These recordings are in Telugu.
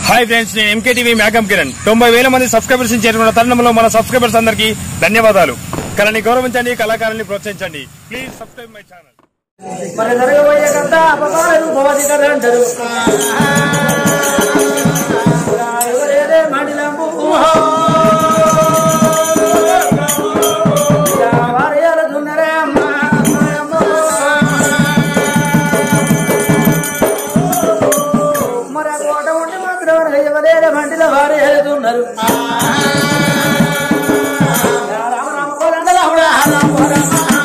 హాయ్ ఫ్రెండ్స్ నేను ఎంకేటీవీ మేకం కిరణ్ తొంభై వేల మంది సబ్స్క్రైబర్స్ చేరుకున్న తరుణంలో మన సబ్స్క్రైబర్స్ అందరికీ ధన్యవాదాలు కళని గౌరవించండి కళాకారుల్ని ప్రోత్సహించండి ప్లీజ్ సబ్స్క్రైబ్ మై ఛానల్ మరి జరగబోయే కథ అపకారం భవతి కథ అంటారు ఎవరేదే మాటిలంపు వారేయాల దున్నరే అమ్మ మరి ఆ కోట ఉండి మాత్రం ఎవరేదే మంటిలో వారే వెళ్తున్నారు రామ రామ కోదండ రామ రామ రామ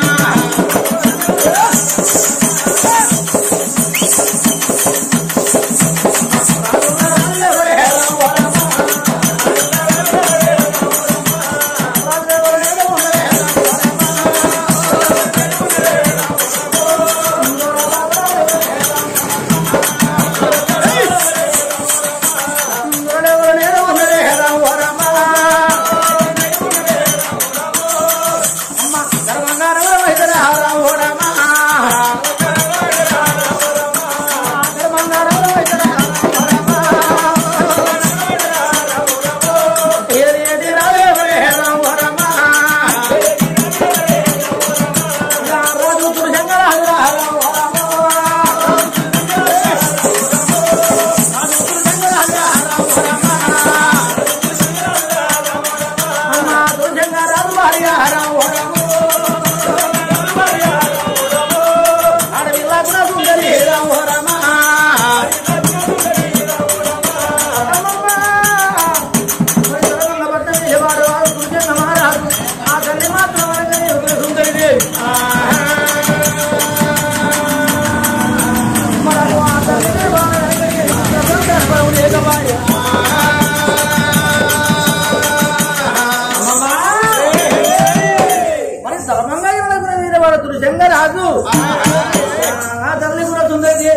మరి ధర్మంగా ఎవరైనా మీద వాడు దృశ్యంగా రాదు ఆ తల్లి కూడా సుందరి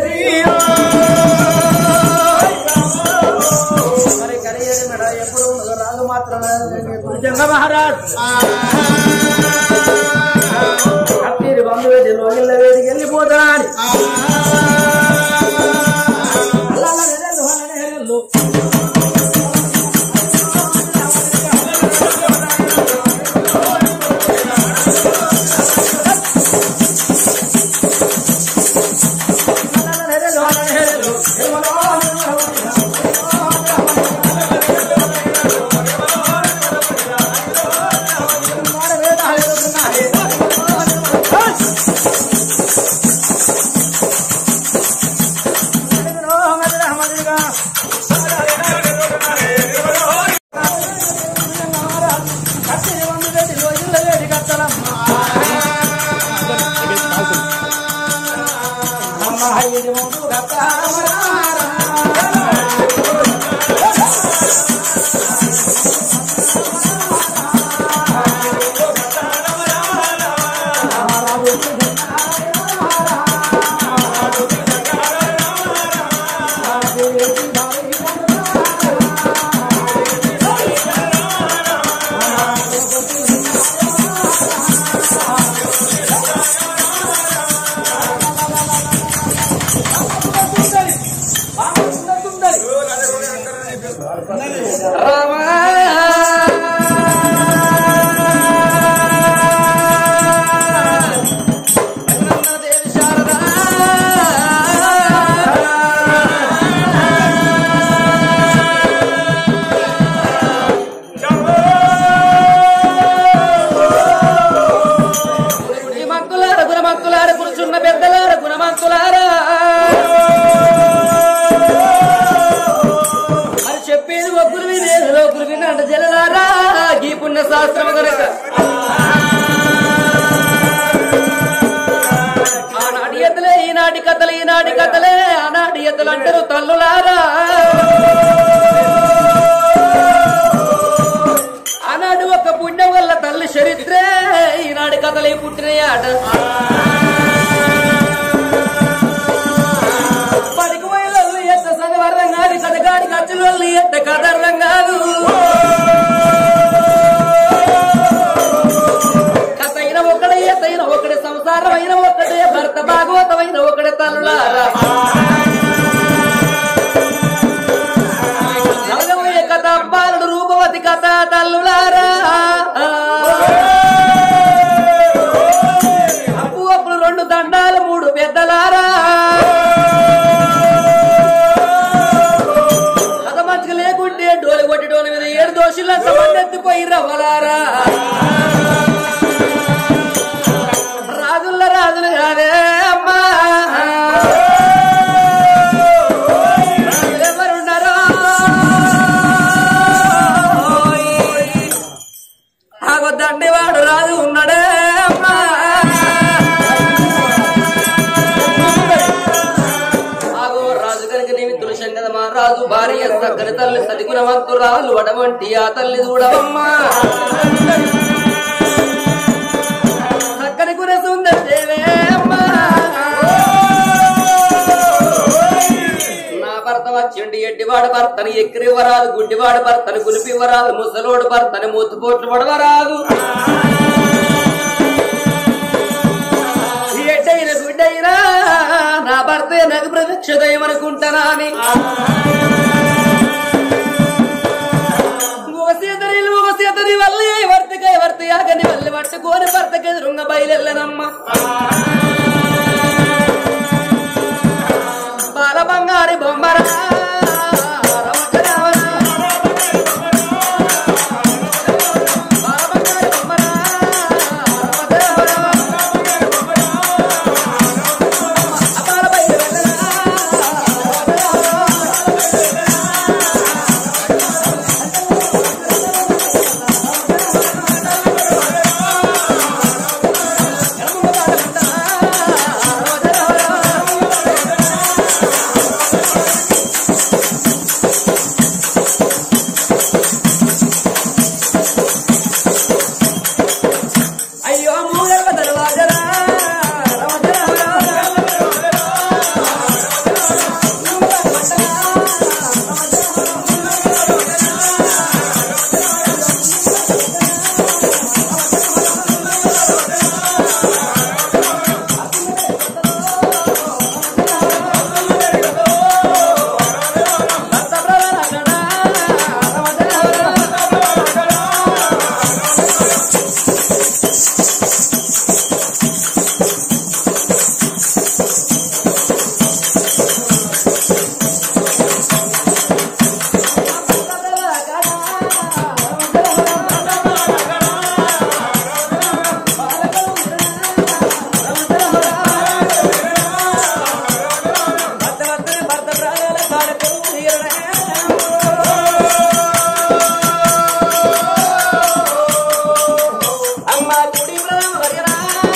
మరి కలియేది మెడ ఎప్పుడు ఉన్నదో రాదు మాత్రమే దృశ్యంగా మహారాజ్ కత్తిరి బంధు వేది లోగిళ్ళ వేదికి వెళ్ళిపోతాడు అల్లాల నెరళ్ళు, అల్ల నెరళ్ళు. అల్లాల నెరళ్ళు, అల్ల నెరళ్ళు. గుణమంకులార గుణమంకులార కూర్చున్న పెద్దలార గుణమంకులారా మరి చెప్పేది ఒక్కరు వినేది ఒకరు వినండి జలలారా ఈ పుణ్య శాస్త్రం కనుక ఆనాటి ఎత్తులే ఈనాటి కథలు ఈనాటి కథలే ఆనాటి ఎత్తులు అంటారు తల్లులారా ఆనాడు ఒక పుణ్యం వల్ల తల్లి చరిత్రే ఈనాడు కథలే పుట్టినయాట పనికి పోయేళ్ళు ఎత్త చదవరం కాదు కథగాడి ఖర్చులు ఎత్త కదర్రం కాదు కథ అయిన ఒకడే ఎత్త అయిన ఒకడే సంసారం అయిన ఒకటే భర్త భాగవతమైన ఒకడే తల్లులారా భార్య సక్కని తల్లి సతిగుణవంతురాలు వడవంటి ఆ తల్లి చూడవమ్మా సక్కని గుణ సుందరదేవే అమ్మా నా భర్త వచ్చిండి ఎడ్డివాడు భర్తని ఎక్కిరివ్వరాదు గుడ్డివాడు భర్తని గులిపివ్వరాదు ముసలోడు భర్తని మూతుపోట్లు పడవరాదు ఎడ్డైన గుడ్డైనా నా భర్త నాకు ప్రత్యక్ష దయం అనుకుంటానా అని ఓసేదరిలు ఓసేదరి వల్ల వర్తకై వర్తయాగని వల్లి పట్టుకోని భర్తకి ఎదురుంగ బయలెల్లనమ్మ బాల బంగారి బొమ్మరా రమకరావరా. బాల బంగారి బొమ్మరా, రమకరావరా. అపాల బయలు వెళ్ళరా, అయ్యో మూడవ దర్వాజరా అమ్మ కుడి వరియరా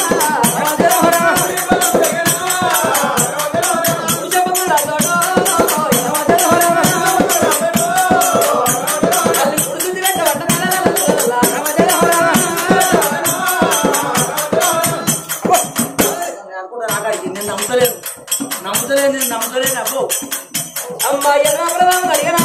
నేను అనుకుంటా నాకాడికి నేను నమ్ముతలేను నమ్ముతలేను నేను నమ్ముతలేను అబ్బో అమ్మాయి ప్రధానం అడిగనా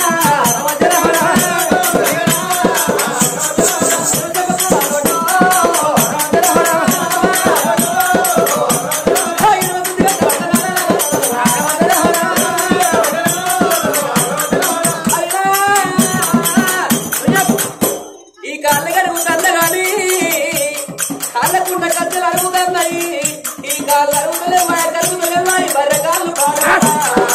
ఈ కాళ్ళ గడుగు కన్నగాని కాళ్ళకుండ కత్తెలు అడుగుతున్నాయి ఈ కాళ్ళు అడుగుతలే మా కలుగుతలే మా బర్రె కాళ్ళు కాదు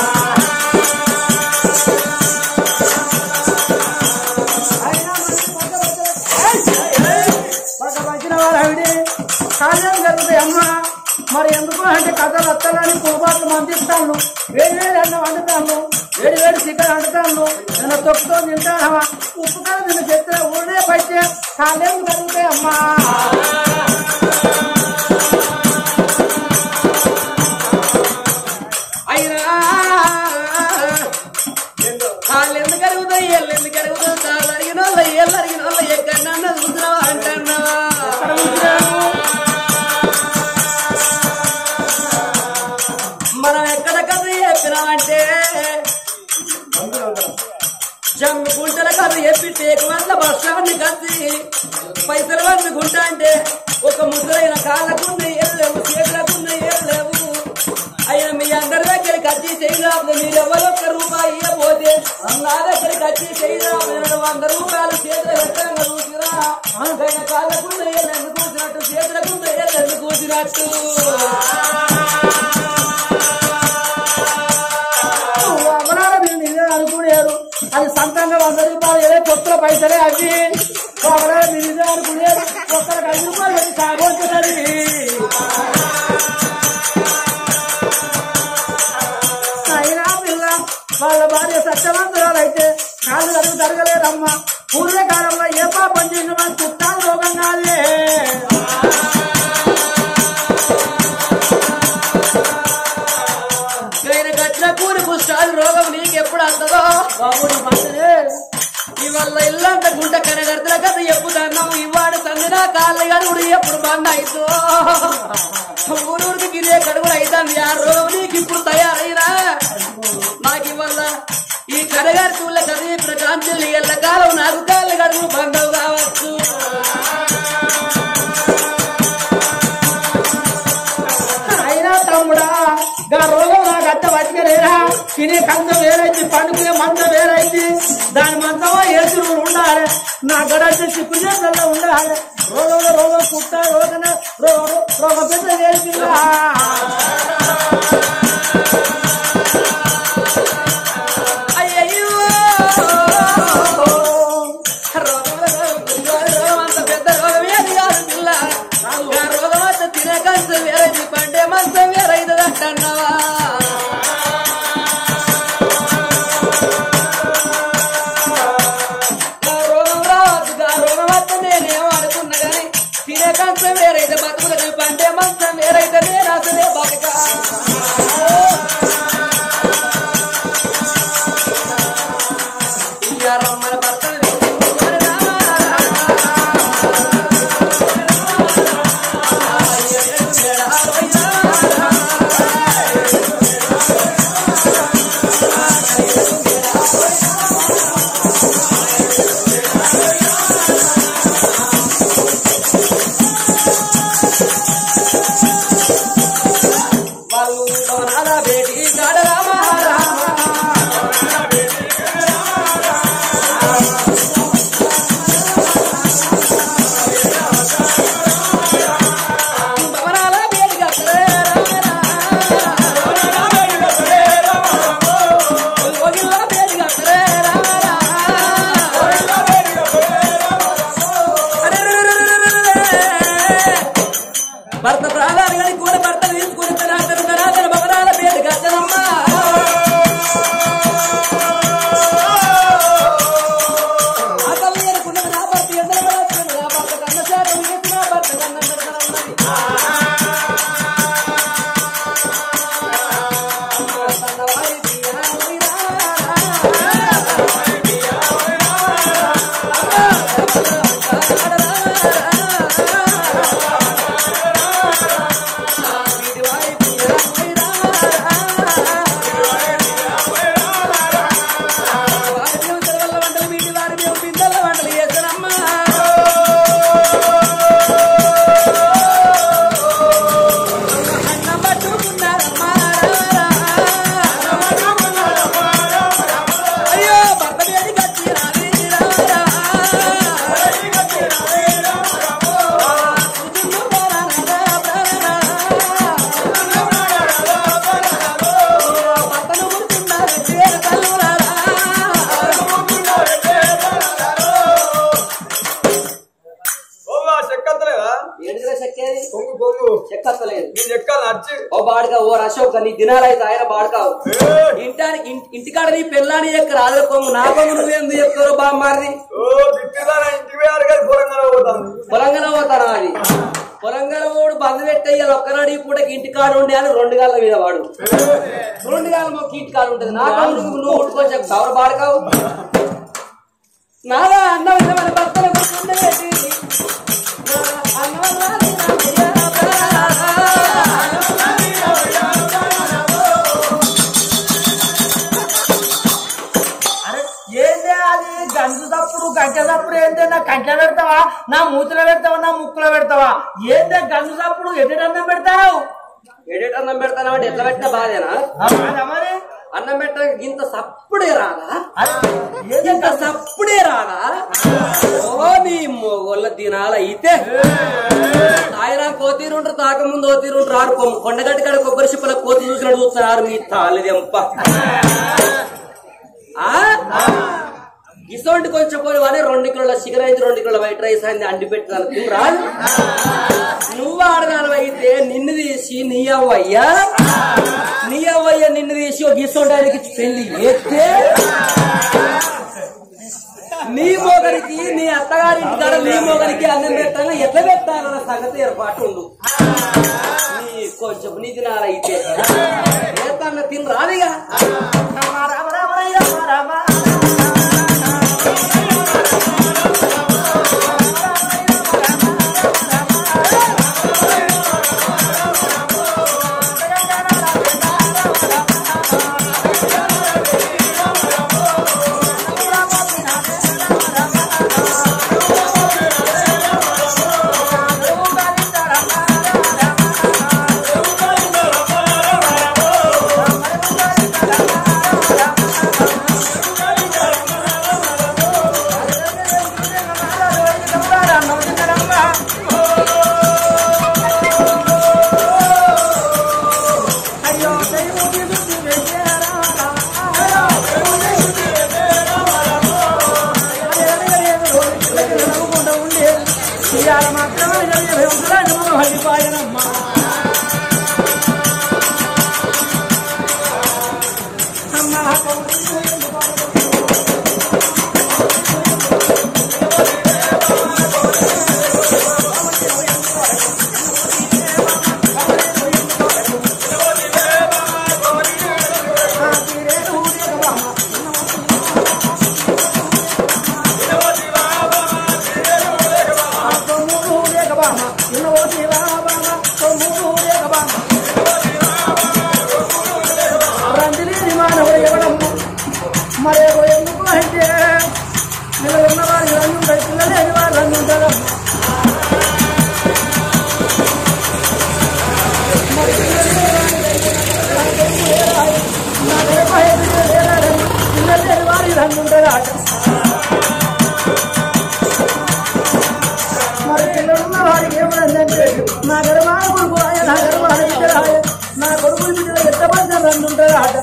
పక్క వచ్చిన వారు ఆవిడ కార్యం జరుగుతాయి అమ్మ మరి ఎందుకు అంటే కథలు వస్తాలని కోపాట్లు పంపిస్తాను వేడి వేడి అన్నం వండుతాను వేడి వేడి చికెన్ వండుతాను నేను తొక్కుతో తింటానమ్మా ఉప్పు కాదు నేను చెప్తే ఊరే పట్టే కార్యం జరుగుతాయి అమ్మా అయినా కాళ్ళు ఎందుకు అరుగుతాయి ఏళ్ళు ఎందుకు అరుగుతాయి కాళ్ళు అరిగిన వాళ్ళు ఏళ్ళు అరిగిన వాళ్ళు ఎక్కడన్నా చూసినావా అంటున్నావా మనం ఎక్కడ కథ చెప్పినామంటే జమ్మి గుంటల కథ చెప్పి టేకు వల్ల బస్టాండ్ కత్తి పైసలు వండుకుంటా అంటే ఒక ముసలైన కాళ్ళకుంది ఏళ్ళేవు చేతులకుంది ఏళ్ళేవు అయినా మీ అందరి దగ్గరికి వచ్చి చేయరాదు మీరు ఎవరు ఒక్క రూపాయి ఇవ్వబోతే నా దగ్గరికి వచ్చి చేయరాదు నేను వంద రూపాయలు చేతులు పెట్టంగా చూసిరా ఆయన కాళ్ళకుంది ఏళ్ళు ఎందుకు కూర్చున్నట్టు చేతులకుంది ఏళ్ళు ఎందుకు కూర్చున్నట్టు అమరాల మీరు నిజం అనుకునేరు అది సొంతంగా వంద రూపాయలు ఏదో కొత్త పైసలే అవి అమరాల మీరు నిజం అనుకునేరు ఒక్కరికి ఐదు రూపాయలు పెట్టి సాగొచ్చుతుంది అయినా పిల్ల వాళ్ళ భార్య సత్యవంతురాలు అయితే కాళ్ళు అడుగు జరగలేదమ్మా పూర్వకాలంలో ఏ పాపం చేసిన వాళ్ళు చుట్టాలు రోగం కాదే ఆయన కట్టిన కూలి పుష్టాలు రోగం నీకు ఎప్పుడు అందదో బాబు నీ పక్కనే ఇవాళ ఇల్లంత గుంట కనగడతల కథ చెప్పుతాన్నాం ఇవాడు సందిన కాళ్ళ గడుగుడు ఎప్పుడు బండ అయితో ఊరూరికి గిరే కడుగుడు అయితాంది ఆ రోజు నీకు ఇప్పుడు తయారైనా నాకు ఇవాళ ఈ కడగారి తూళ్ళ కథ ఇప్పుడు కాంచెల్లి ఎల్ల కాలం నాకు కాళ్ళ గడుగుడు బంధవు కావచ్చు అయినా తమ్ముడా గా రోగం నాకు అత్త బతికలేరా తినే కంచం వేరైంది పండుకునే మంచం వేరైంది దాని మంచమో ఏసులు ఉండాలి నా గడైతే చిక్కు చేతుల్లో ఉండాలి రోగంలో రోగం పుట్ట రోగన రోగం రోగం పెద్ద వేసిందా అయ్యయ్యో రోగం రోగం అంత పెద్ద రోగమే అది కాదు పిల్ల ఆ రోగం అంత తినే కంచం వేరైంది పండే మంచం వేరైంది అంటున్నావా ఆ రోగం రావద్దు ఆ రోగం వస్తే నేనేమో అనుకున్నా కానీ తినే కంచం వేరైతే బతుకులకి పండే మంచం వేరైతే నేను అసలే బతుక రమ్మల భర్తలు వెతుక్కొని రామా, వాళ్ళు భవనాల భేటీ కాడ రామా రామా భవనాల భేటీ కాడ ఒగిల్ల భేటీ కాడ భర్త ప్రాణాలు కానీ కూడా భర్త తీసుకుని తనాతన తనాతన భవనాల భేటీ కట్టనమ్మా ఆ తల్లి అనుకున్నది నా భర్త ఎందరో రాసుకున్నది. నా భర్త కన్న శాతం వేసి నా భర్త కన్నం పెడతానన్నది. తన్నవారి తీయనా ఊరిరా. వీటి వారి తీయనా ఊరిరా. వారి దేవతల వల్ల వంటలు వీటి వారి దేవు బిందెల వంటలు చేస్తానమ్మా అన్నం పట్టుకున్నారమ్మా అయ్యో భర్త వేడి కట్టి రాలి భర్తను గుర్తున్నారు చేర తల్లులారా ఓవా చెక్కత్తలేదా ఏంటిదిరా చెక్కేది పొంగు పొంగు చెక్కత్తలేదు నీ చెక్కాలి నచ్చి ఓ బాడక ఓ అశోక్ నీ దినాలైతే ఆయన బాడకావు ఇంటానికి ఇన్- ఇంటికాడ నీ పెళ్ళాని యొక్క రాజుల కొమ్ము నా కొమ్ము నువ్వేందు చెప్తారో బామ్మారిది ఓ బిట్టిదాన ఇంటికి పోయారు కానీ పొలంగా పోతాను పొలంగన పోతారా అది పొలంగన ఓడు బంద్ పెట్టేయాలి ఒక్కనాడు ఈ పూటకి ఇంటికాడ ఉండే అని రెండు గాళ్ళ మీద వాడు రెండు గాళ్ళ మొక్క ఇంటికాడ ఉంటుంది నా కొమ్ము నువ్వు నువ్వు ఉడుకొని చెప్తావు ఎవరు బాడకావు నాగా అన్నం మన భర్తల గుర్తుండే అరే ఏందే అది గంజు తప్పుడు గంట తప్పుడు ఏందే నా కంట్లో పెడతావా నా మూతిలో పెడతావా నా ముక్కులో పెడతావా ఏందే గంజు తప్పుడు ఎటుడన్నం పెడతావు ఎడిట్ అన్నం పెడతాను అంటే ఎట్లా పెట్టినా బాధేనా ఆ బాధ మరి అన్నం పెట్టడానికి ఇంత సప్పుడే రాదా అరే ఏందే ఇంత సప్పుడే రాదా ఓ నీ మొగోళ్ళ దినాల అయితే ఆయన కోతీరుంటారు తాకముందు ఓతీరుంటారు ఆరు కొమ్మ- కొండగట్టి కాడ కొబ్బరి చిప్పల కోతి చూసినట్టు చూస్తున్నారు మీ తాలిదెంప ఆ ఇసోంటి కొంచెం పోయి అని రెండు కిలోల చికెన్ అయింది రెండు కిలోల వైట్ రైస్ అయింది అండి పెట్టినాను తినరాదు నువ్వు ఆడదాని అయితే నిన్ను తీసి నీ అవ్వయ్యా నీ అవ్వయ్య నిన్ను తీసి ఒక ఇసోంటానికి పెళ్లి ఎత్తే నీ మోగరికి నీ అత్తగారింటి కాడ నీ మోగరికి అన్నం పెట్టాలి ఎట్లా పెట్టాలన్న సంగతి ఏర్పాటు ఉండు నీ కొంచెం నీ తినాలైతే ఏ తన తిని రాదిగా రామ రామ రామ రామ రామ వెళ్ళిపోయానమ్మా అమ్మా మరి ఎందుకు అంటే నిన్న ఉన్న వారి రంగు ఉంటారు పిల్లలేని వారి రంగు ఉంటారు పిల్లలేని వారి రంగు ఉంటారు ఆట మరి పిల్లలున్న వారికి ఏమైందంటే నా గర్భాన కొడుకు ఆయన నా గర్భాన బిడ్డలు ఆయన నా కొడుకులు బిడ్డలు ఎంత మంది రంగు ఉంటారు ఆట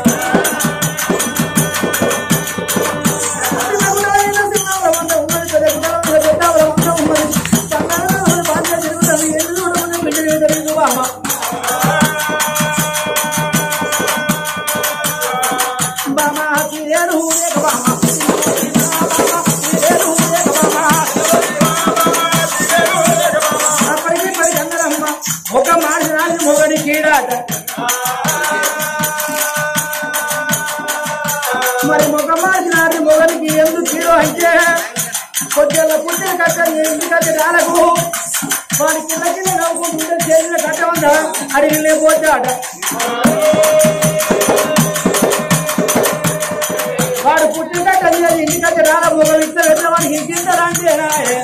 ఒక మాసినాన్ని మొగడి కీడాట మరి మొగ మాసినాన్ని మొగడికి ఎందుకు కీడో అంటే కొద్దిగా పుట్టిన కట్ట ఎందుకంటే రాలకు వాడి కింద కింద నవ్వుకుంటుంటే చేసిన కట్ట ఉందా అడిగి లేకపోతే ఆట వాడు పుట్టిన కట్ట అది ఇంటికంటే రాల మొగలు ఇస్తే వెళ్ళిన వాడికి ఇంకింటారా అంటే రాయే.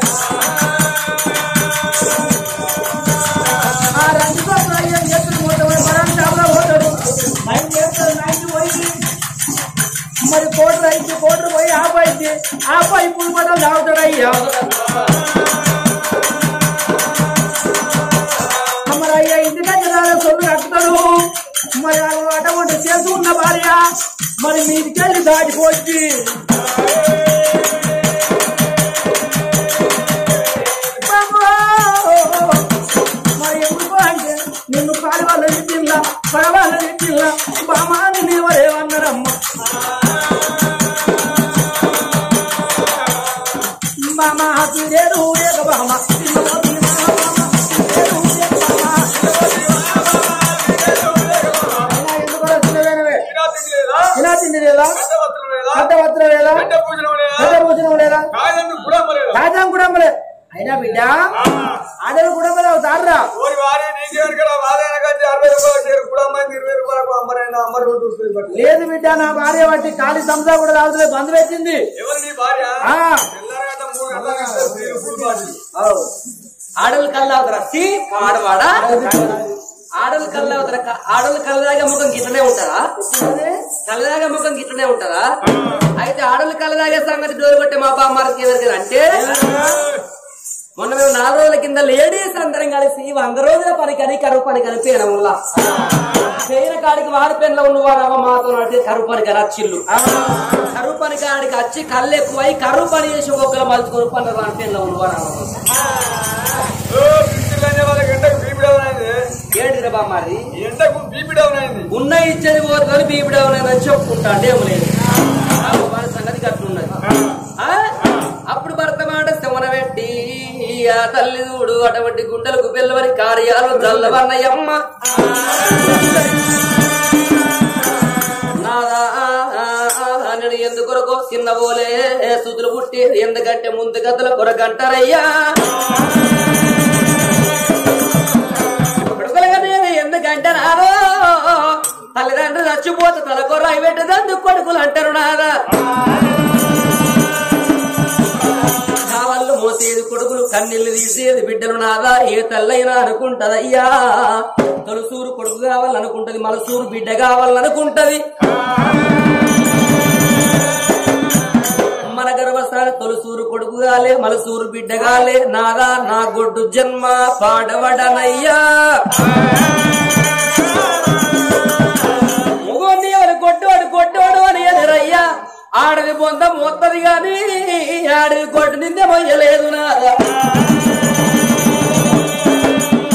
ఆ రంగు కోసం అయ్యే చేతులు పోతాడు మరణం షాపులో పోతాడు నైట్ చేస్తాడు నైట్ పోయి మరి కోటర్ అయితే కోటర్ పోయి ఆప అయితే ఆప ఇప్పుడు కూడా తాగుతాడు అయ్యా మరి అయ్యా ఇంటికంటే రాలే సొల్లు కట్టుతాడు మరి అటువంటి చేసి ఉన్న భార్య మరి మీదికెళ్ళి దాటిపోయి మరి ఎందుకు అంటే నిన్ను కాలి వాళ్ళ నెట్టిల్లా పడవాళ్ళ నెట్టిల్లా బామాని నీవరేమన్నారమ్మా మామ తిరేరు ఊరేగ బామ తినాతిథి లేదా ఇలా తిండి లేదా కట్టవస్త్రం లేదా కట్టవత్రం లేదా గడ్డ పూజనం లేదా కట్ట భోజనం లేదా కాదందు గుడమ్మ లేదా రాజాం కూడా అమ్మలే అయినా బిడ్డ ఆడలు కూడా అమ్మలే తాడరా ఓరి వారి నీకేరు కదా వారైన కంటే అరవై రూపాయలు చేరు గుడమ్మ ఇరవై రూపాయలకు అమ్మరైనా అమ్మ రెండు చూసుకుని పట్టు లేదు బిడ్డ నా భార్య బట్టి ఖాళీ సంసా కూడా తాగుతుంది బంద్ పెట్టింది ఎవరు నీ భార్య ఆ. తెల్లారగట్ట మూడు గంటలకు ఇస్తారు స్త్రీలు ఫుల్ బాటిల్ ఆడలు కల్లావుతారా సి ఆడవాడా ఆడలు కల్లావుతారా ఆడలు కళ్ళదాగా ముఖం గిట్లనే ఉంటారా కళ్ళదాగా ముఖం గిట్లనే ఉంటారా అయితే ఆడలు కళ్ళదాగే సంగతి డోరు కొట్టే మా బామ్మారికి ఎవరికి అంటే మొన్న మేము నాలుగు రోజుల కింద లేడీస్ అందరం కలిసి వంద రోజుల పనికని కరువు పని కలిపేయన వల్ల చేయన కాడికి వాడి పెన్లో ఉన్నవారవ మాతో అంటే కరువు పని కదా చిల్లు కరువు పని కాడికి వచ్చి కళ్ళు ఎక్కువై కరువు పని చేసి ఒక్కరు మలుచుకొని పని వాడి పెన్లో ఉన్నవారవ బీపీ అనే వాళ్ళకి ఎండకు బీపీ డౌన్ అయింది ఏంటి బా మరి ఎండకు బీపీ డౌన్ అయింది ఉన్న ఇచ్చేది పోతుందని బీపీ అని చెప్పుకుంటా అంటే ఏం లేదు ఆ వాడి సంగతి కట్టున్నది ఆ? అప్పుడు భర్త మాట శమన పెట్టి ఆ తల్లి చూడు అటువంటి గుండెలకు పిల్లవరి కార్యాలు చల్లవన్నయ్యమ్మ నాదా నేను ఎందుకొరకో చిన్న పోలే సుతులు పుట్టి ఎందుకంటే ముందు గదుల కొరకంటారయ్యా కొడుకులుగా నేను ఎందుకంటే నాదో తల్లిదండ్రులు చచ్చిపోతే తలకు రాయి పెట్టదందుకు కొడుకులు అంటారు నాదా కావాళ్ళు మోసేది కొడుకులు కన్నీళ్లు తీసేది బిడ్డలు నాదా ఏ తల్లైనా అనుకుంటదయ్యా తొలసూరు కొడుకు కావాలనుకుంటది మలసూరు బిడ్డ కావాలనుకుంటది మన గర్భస్థాన తొలసూరు కొడుకు గాలే మలసూరు బిడ్డ గాలే నాదా నా గొడ్డు జన్మ పాడవడనయ్యా మొగోని ఎవరు కొట్టువాడు కొట్టువాడు అని ఎదురయ్యా ఆడది బొంద మోత్తది గాని ఆడది కొట్టు నిందే మొయ్యలేదు నాదా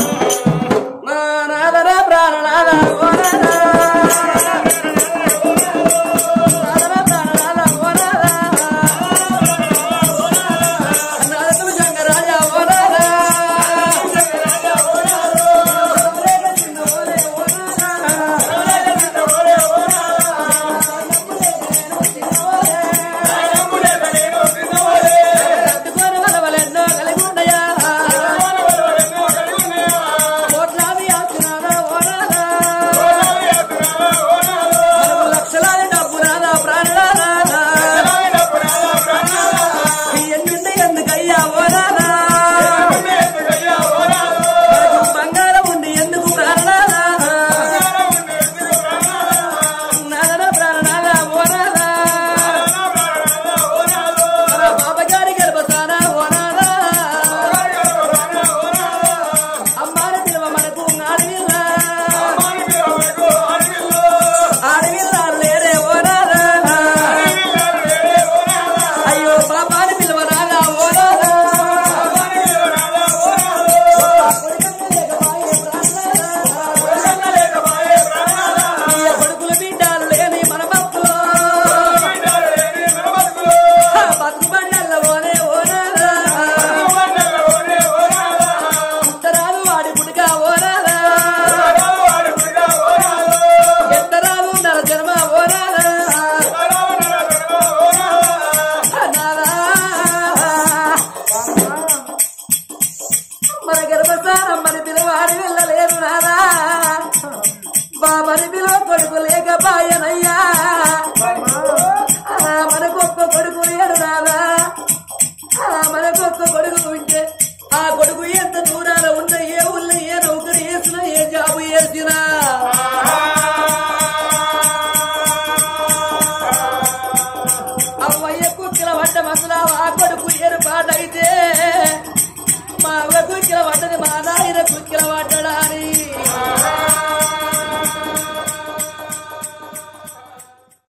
వాట